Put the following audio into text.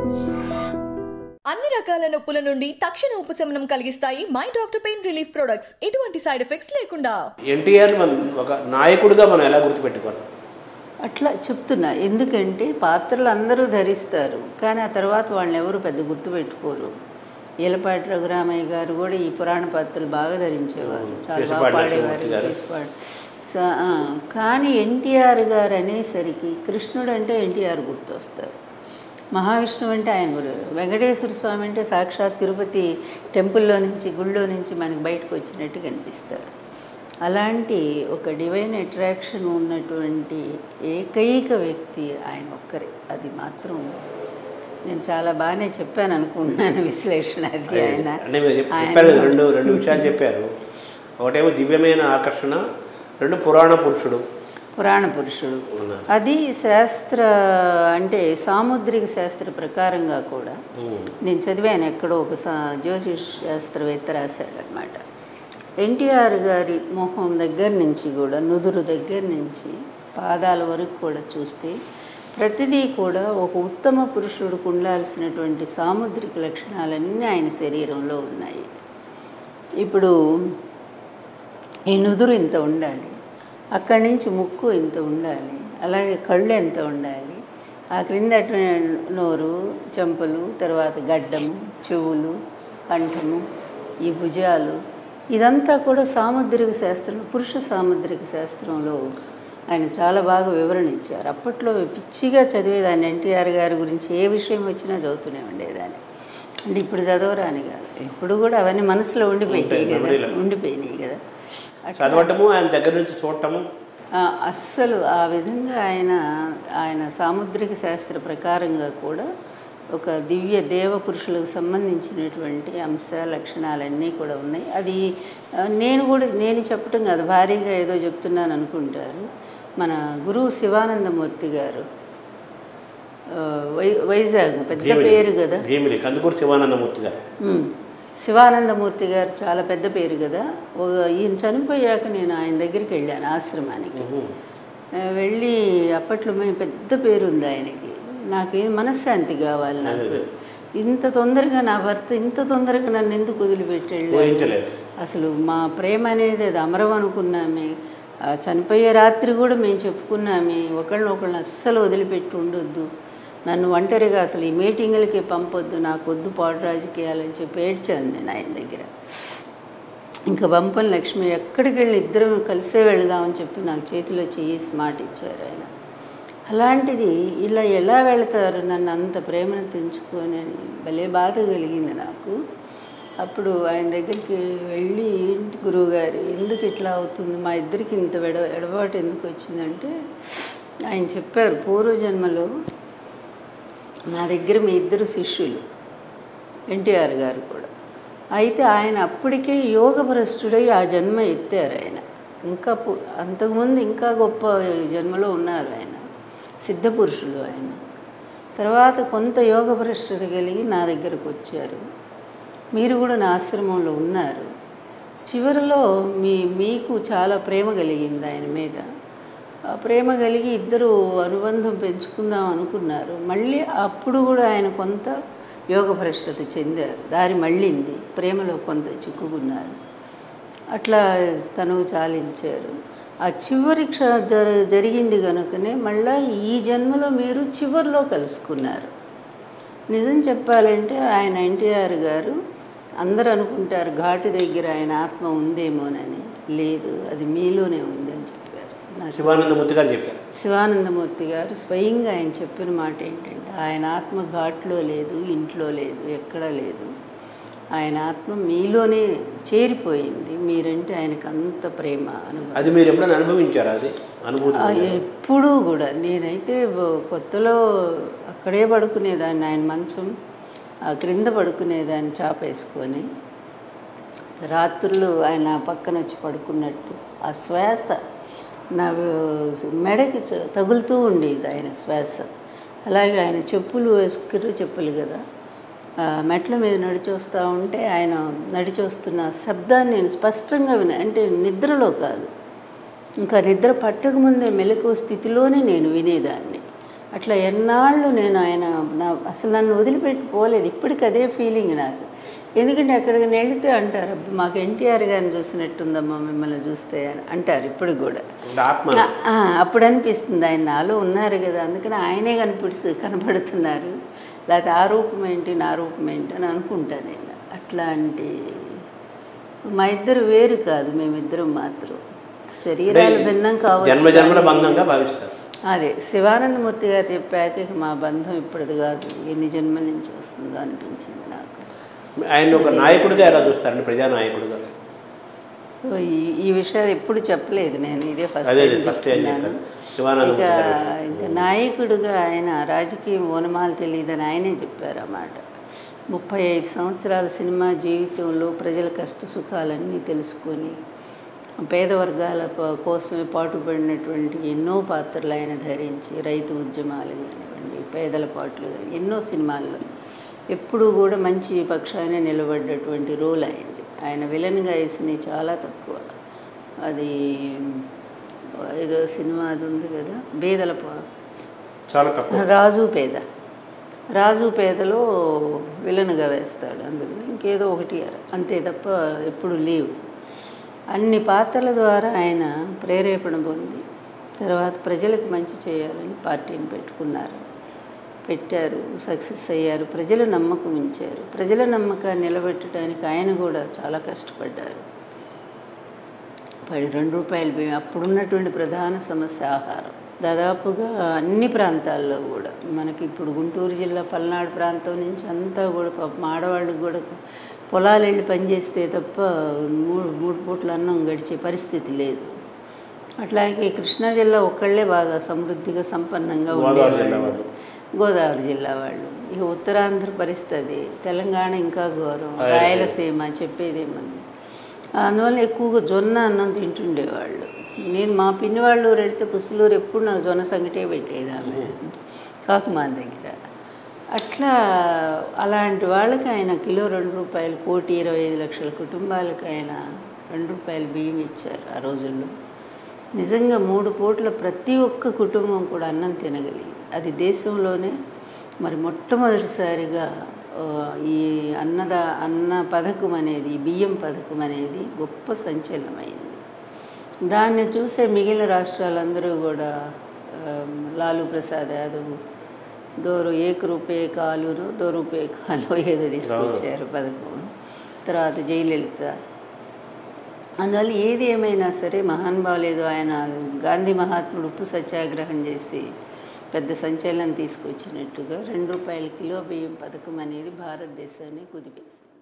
అన్ని రకాల నొప్పుల నుండి తక్షణ ఉపశమనం కలిగిస్తాయి my doctor pain relief products ఎటువంటి సైడ్ ఎఫెక్ట్స్ లేకుండా ఎన్టీఆర్ మనం ఒక నాయకుడిగా మనం ఎలా గుర్తుపెట్టుకోవాలి అట్లా చెప్తున్నా ఎందుకంటే పాత్రలు అందరూ ధరిస్తారు కానీ ఆ తర్వాత వాళ్ళని ఎవరు పెద్ద గుర్తుపెట్టుకోరు ఈలపాటి రఘురామయ్య గారు కూడా ఈ పురాణ పాత్రలు బాగా ధరించేవారు చాలా బాగా కేశపాటి పాడేవారు లక్ష్మణమూర్తి గారు. కేశపాటి. స- ఆ, కానీ ఎన్టీఆర్ గారు అనేసరికి కృష్ణుడు అంటే ఎన్టీఆర్ గుర్తొస్తారు మహావిష్ణువు అంటే ఆయన గురు వెంకటేశ్వర స్వామి అంటే సాక్షాత్ తిరుపతి టెంపుల్లో నుంచి గుళ్ళో నుంచి మనకి బయటకు వచ్చినట్టు కనిపిస్తారు అలాంటి ఒక డివైన్ అట్రాక్షన్ ఉన్నటువంటి ఏకైక వ్యక్తి ఆయన ఒక్కరే అది మాత్రం నేను చాలా బాగానే చెప్పాను అనుకుంటున్నాను విశ్లేషణ అది ఆయన అంటే మీరు చెప్- ఆయన- చెప్పారు కదా, రెండు రెండు విషయాలు చెప్పారు ఒకటేమో దివ్యమైన ఆకర్షణ రెండు పురాణ పురుషుడు పురాణ పురుషుడు ఉన్నారు. అది శాస్త్ర అంటే సాముద్రిక శాస్త్ర ప్రకారంగా కూడా ఉమ్. నేను చదివాను ఎక్కడో ఒక సా జ్యోతిష్ శాస్త్రవేత్త రాశాడనమాట ఎన్టీఆర్ గారి మొహం దగ్గర నుంచి కూడా నుదురు దగ్గర నుంచి పాదాల వరకు కూడా చూస్తే ప్రతిదీ కూడా ఒక ఉత్తమ పురుషుడికి ఉండాల్సినటువంటి సాముద్రిక లక్షణాలన్నీ ఆయన శరీరంలో ఉన్నాయి ఇప్పుడు ఈ నుదురు ఇంత ఉండాలి అక్కడి నుంచి ముక్కు ఇంత ఉండాలి అలాగే కళ్ళు ఎంత ఉండాలి ఆ క్రింద అటు నోరు చెంపలు తర్వాత గడ్డము చెవులు కంఠము ఈ భుజాలు ఇదంతా కూడా సాముద్రిక శాస్త్రం పురుష సాముద్రిక శాస్త్రంలో ఆయన చాలా బాగా వివరణ ఇచ్చారు అప్పట్లో పిచ్చిగా చదివేదాన్ని ఎన్టీఆర్ గారి గురించి ఏ విషయం వచ్చినా చదువుతూనే ఉండేదాన్ని అంటే ఇప్పుడు చదవరాని కాదు ఇప్పుడు కూడా అవన్నీ మనసులో ఉండిపోయినాయి ఉంటాయి, కదా మెమరీలో. ఉండిపోయినాయి కదా అట్లా చదవటము ఆయన దగ్గర నుంచి చూడటము ఆ, అస్సలు ఆ విధంగా ఆయన ఆయన సాముద్రిక శాస్త్ర ప్రకారంగా కూడా ఒక దివ్య దేవ పురుషులకు సంబంధించినటువంటి అంశ లక్షణాలన్నీ కూడా ఉన్నాయి అది ఆ, నేను కూడా నేను చెప్పటం కాదు భారీగా ఏదో చెప్తున్నాను అనుకుంటారు మన గురువు శివానందమూర్తి గారు ఆ, వై వైజాగ్ పెద్ద భీమిలి. పేరు కదా భీమిలి కందుకూరు శివానందమూర్తి గారు ఉమ్. శివానందమూర్తి గారు చాలా పెద్ద పేరు కదా ఒక ఈయన చనిపోయాక నేను ఆయన దగ్గరికి వెళ్ళాను ఆశ్రమానికి ఉమ్. ఆ, వెళ్ళి అప్పట్లో మేము పెద్ద పేరు ఉంది ఆయనకి నాకేం మనశ్శాంతి కావాలి నాకు ఇంత తొందరగా నా భర్త ఇంత తొందరగా నన్ను ఎందుకు వదిలిపెట్టి వెళ్ళాడు ఊహించలేదు అసలు మా ప్రేమ అనేది అది అమరం అనుకున్నామే ఆ చనిపోయే రాత్రి కూడా మేము చెప్పుకున్నామే ఒకళ్ళని ఒకళ్ళని అస్సలు వదిలిపెట్టి ఉండొద్దు నన్ను ఒంటరిగా అసలు ఈ మీటింగులకి పంపొద్దు నాకు వద్దు పాడు రాజకీయాలని చెప్పి ఏడ్చాను నేను ఆయన దగ్గర ఇంకా పంపని లక్ష్మి ఎక్కడికి వెళ్ళి ఇద్దరం కలిసే వెళదామని చెప్పి నాకు చేతిలో చేసి మాట ఇచ్చారు ఆయన అలాంటిది ఇలా ఎలా వెళతారు నన్ను అంత ప్రేమను తెంచుకొని అని భలే బాధ కలిగింది నాకు అప్పుడు ఆయన దగ్గరికి వెళ్ళి ఏంటి గురువుగారు ఎందుకు ఇట్లా అవుతుంది మా ఇద్దరికి ఇంత ఎడ ఎడబాటు ఎందుకు వచ్చిందంటే ఆయన చెప్పారు పూర్వజన్మలో నా దగ్గర మీ ఇద్దరు శిష్యులు ఎన్టీఆర్ గారు కూడా అయితే ఆయన అప్పటికే యోగభ్రష్టుడై ఆ జన్మ ఎత్తారు ఆయన ఇంకా పు- అంతకుముందు ఇంకా గొప్ప జన్మలో ఉన్నారు ఆయన సిద్ధపురుషులు ఆయన తర్వాత కొంత యోగభ్రష్టత కలిగి నా దగ్గరకు వచ్చారు మీరు కూడా నా ఆశ్రమంలో ఉన్నారు చివరిలో మీ మీకు చాలా ప్రేమ కలిగింది ఆయన మీద ఆ ప్రేమ కలిగి ఇద్దరు అనుబంధం పెంచుకుందాం అనుకున్నారు మళ్ళీ అప్పుడు కూడా ఆయన కొంత యోగభ్రష్టత చెందారు దారి మళ్ళింది ప్రేమలో కొంత చిక్కుకున్నారు అట్లా తనువు చాలించారు ఆ చివరి క్ష జర జరిగింది కనుకనే మళ్ళీ ఈ జన్మలో మీరు చివరిలో కలుసుకున్నారు నిజం చెప్పాలంటే ఆయన ఎన్టీఆర్ గారు అందరూ అనుకుంటారు ఘాటు దగ్గర ఆయన ఆత్మ ఉందేమోనని లేదు అది మీలోనే ఉంది అని చెప్పారు నాకు శివానందమూర్తి గారు చెప్పారు శివానందమూర్తి గారు స్వయంగా ఆయన చెప్పిన మాట ఏంటంటే ఆయన ఆత్మ ఘాట్లో లేదు ఇంట్లో లేదు ఎక్కడా లేదు ఆయన ఆత్మ మీలోనే చేరిపోయింది మీరంటే ఆయనకు అంత ప్రేమ అనుభవం అది మీరు ఎప్పుడైనా అనుభవించారా అది అనుభూతి ఆ, పొందారా? ఎప్పుడూ కూడా నేనైతే బ- కొత్తలో అక్కడే పడుకునేదాన్ని ఆయన మంచం ఆ క్రింద పడుకునేదాన్ని చాపేసుకొని రాత్రులు ఆయన నా పక్కన వచ్చి పడుకున్నట్టు ఆ శ్వాస నా మెడకి చ- తగులుతూ ఉండేది ఆయన శ్వాస అలాగే ఆయన చెప్పులు వేసుకుని చెప్పులు కదా ఆ, మెట్ల మీద నడిచొస్తూ ఉంటే ఆయన నడిచొస్తున్న శబ్దాన్ని నేను స్పష్టంగా విన అంటే నిద్రలో కాదు ఇంకా నిద్ర పట్టకముందే మెలకువ స్థితిలోనే నేను వినేదాన్ని అట్లా ఎన్నాళ్ళు నేను ఆయన నా అసలు నన్ను వదిలిపెట్టి పోలేదు ఇప్పటికి అదే ఫీలింగ్ నాకు ఎందుకంటే అక్కడికి వెళితే అంటారు "అబ్బా, మాకు ఎన్టీఆర్ గారిని చూసినట్టుందమ్మా మిమ్మల్ని చూస్తే అని అంటారు ఇప్పటికి కూడా అంటే ఆత్మ ఆ, అప్పుడు అనిపిస్తుంది ఆయన నాలో ఉన్నారు కదా అందుకని ఆయనే కనిపిస్తు కనపడుతున్నారు లేకపోతే ఆ రూపం ఏంటి నా రూపం ఏంటి అని అనుకుంటాను నేను అట్లాంటి మా ఇద్దరు వేరు కాదు మేమిద్దరం మాత్రం శరీరాలు భిన్నం కావచ్చు జన్మ జన్మల కానీ- బంధంగా భావిస్తారు అదే శివానందమూర్తి గారు చెప్పాక ఇక మా బంధం ఇప్పటిది కాదు ఎన్ని జన్మల నుంచి వస్తుందో అనిపించింది నాకు ఆయన ఒక నాయకుడిగా ఎలా చూస్తారండి ప్రజానాయకుడిగా సో ఈ ఈ విషయాలు ఎప్పుడు చెప్పలేదు నేను ఇదే ఫస్ట్ అదే టైం ఫస్ట్ టైం చెప్తున్నాను చెప్పారు శివానంద ఇక ఇంకా నాయకుడిగా ఆయన రాజకీయ ఓనమాలు తెలియదని ఆయనే చెప్పారు అన్నమాట ముప్పై ఐదు సంవత్సరాల సినిమా జీవితంలో ప్రజల కష్ట సుఖాలన్నీ తెలుసుకొని పేద వర్గాల ప- కోసమే పాటుపడినటువంటి ఎన్నో పాత్రలు ఆయన ధరించి రైతు ఉద్యమాలు కానివ్వండి పేదల పాటలు కానీ ఎన్నో సినిమాల్లో ఎప్పుడూ కూడా మంచి పక్షానే నిలబడ్డటువంటి రోల్ అయింది ఆయన విలన్గా వేసినవి చాలా తక్కువ అది ఏదో సినిమా అది ఉంది కదా బేదల పా చాలా తక్కువ రాజు పేద రాజు పేదలో విలన్గా వేస్తాడు అందులో ఇంకేదో ఒకటి అర అంతే తప్ప ఎప్పుడు లేవు అన్ని పాత్రల ద్వారా ఆయన ప్రేరేపణ పొంది తర్వాత ప్రజలకు మంచి చేయాలని పార్టీని పెట్టుకున్నారు పెట్టారు సక్సెస్ అయ్యారు ప్రజల నమ్మకం ఉంచారు ప్రజల నమ్మకాన్ని నిలబెట్టడానికి ఆయన కూడా చాలా కష్టపడ్డారు పది రెండు రూపాయలు బియ్యం అప్పుడున్నటువంటి ప్రధాన సమస్య ఆహారం దాదాపుగా అన్ని ప్రాంతాల్లో కూడా మనకి ఇప్పుడు గుంటూరు జిల్లా పల్నాడు ప్రాంతం నుంచి అంతా కూడా పాపం ఆడవాళ్ళకి కూడా పొలాలు వెళ్ళి పనిచేస్తే తప్ప మూడు మూడు పూట్ల అన్నం గడిచే పరిస్థితి లేదు అట్లాగే కృష్ణా జిల్లా ఒక్కళ్ళే బాగా సమృద్ధిగా సంపన్నంగా గోదావరి జిల్లా ఉండేవాళ్ళు గోదావరి జిల్లా వాళ్ళు ఇక ఉత్తరాంధ్ర పరిస్థితి తెలంగాణ ఇంకా ఘోరం రాయలసీమ చెప్పేదేముంది అందువల్ల ఎక్కువగా జొన్న అన్నం తింటుండేవాళ్ళు నేను మా పిన్ని వాళ్ళ ఊరు వెళ్తే పుసులూరు ఎప్పుడు నాకు జొన్న సంగటే పెట్టేది ఆమె కాకుమాన్ దగ్గర అట్లా అలాంటి వాళ్ళకి ఆయన కిలో రెండు రూపాయలు కోటి ఇరవై ఐదు లక్షల కుటుంబాలకు ఆయన రెండు రూపాయలు బియ్యం ఇచ్చారు ఆ రోజుల్లో నిజంగా మూడు పూట్ల ప్రతి ఒక్క కుటుంబం కూడా అన్నం తినగలిగింది అది దేశంలోనే మరి మొట్టమొదటిసారిగా ఆ, ఈ అన్నద అన్న పథకం అనేది ఈ బియ్యం పథకం అనేది గొప్ప సంచలనమైంది దాన్ని చూసే మిగిలిన రాష్ట్రాలందరూ కూడా ఆ, లాలూ ప్రసాద్ యాదవ్ దోరు ఏక రూపే కాలును దో రూపే కాలు ఏదో తీసుకొచ్చారు పథకం తర్వాత జయలలిత అందువల్ల ఏది ఏమైనా సరే మహానుభావులు ఏదో ఆయన గాంధీ మహాత్ముడు ఉప్పు సత్యాగ్రహం చేసి పెద్ద సంచలనం తీసుకొచ్చినట్టుగా రెండు రూపాయల కిలో బియ్యం పథకం అనేది భారతదేశాన్ని కుదిపేసింది